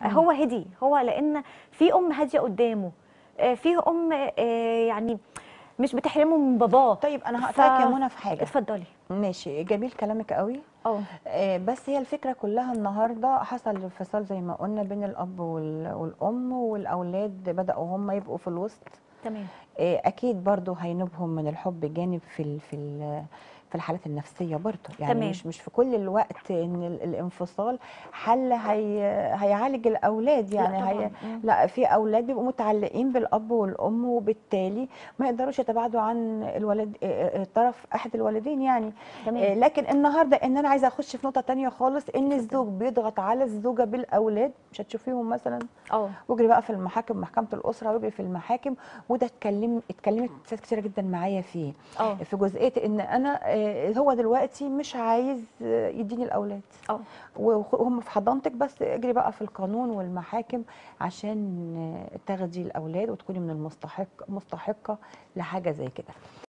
هو هدي هو لان في ام هاديه قدامه آه، في ام آه، يعني مش بتحرمه من باباه طيب انا ف- هقطعك يا منى في حاجه اتفضلي ماشي جميل كلامك قوي اه آه، بس هي الفكره كلها النهارده حصل انفصال زي ما قلنا بين الاب وال- والام والاولاد بداوا هم يبقوا في الوسط تمام آه، اكيد برضو هينوبهم من الحب جانب في ال في ال في الحالات النفسيه برضو يعني تمام. مش مش في كل الوقت ان ال- الانفصال حل هي هيعالج الاولاد يعني لا هي طبعاً. مم. لا في اولاد بيبقوا متعلقين بالاب والام وبالتالي ما يقدروش يتباعدوا عن الولد آه، آه، طرف احد الوالدين يعني آه، تمام لكن النهارده ان انا عايزه اخش في نقطه تانية خالص ان الزوج بيضغط على الزوجه بالاولاد مش هتشوفيهم مثلا اه واجري بقى في المحاكم محكمه الاسره واجري في المحاكم وده اتكلم اتكلمت ناس كتيره جدا معايا فيه اه في جزئيه ان انا آه، هو دلوقتي مش عايز آه، يديني الاولاد اه وهم في حضانتك بس اجري بقى في القانون والمحاكم عشان آه، تاخدي الاولاد وتكوني من المستحق مستحقه لحاجه زي كده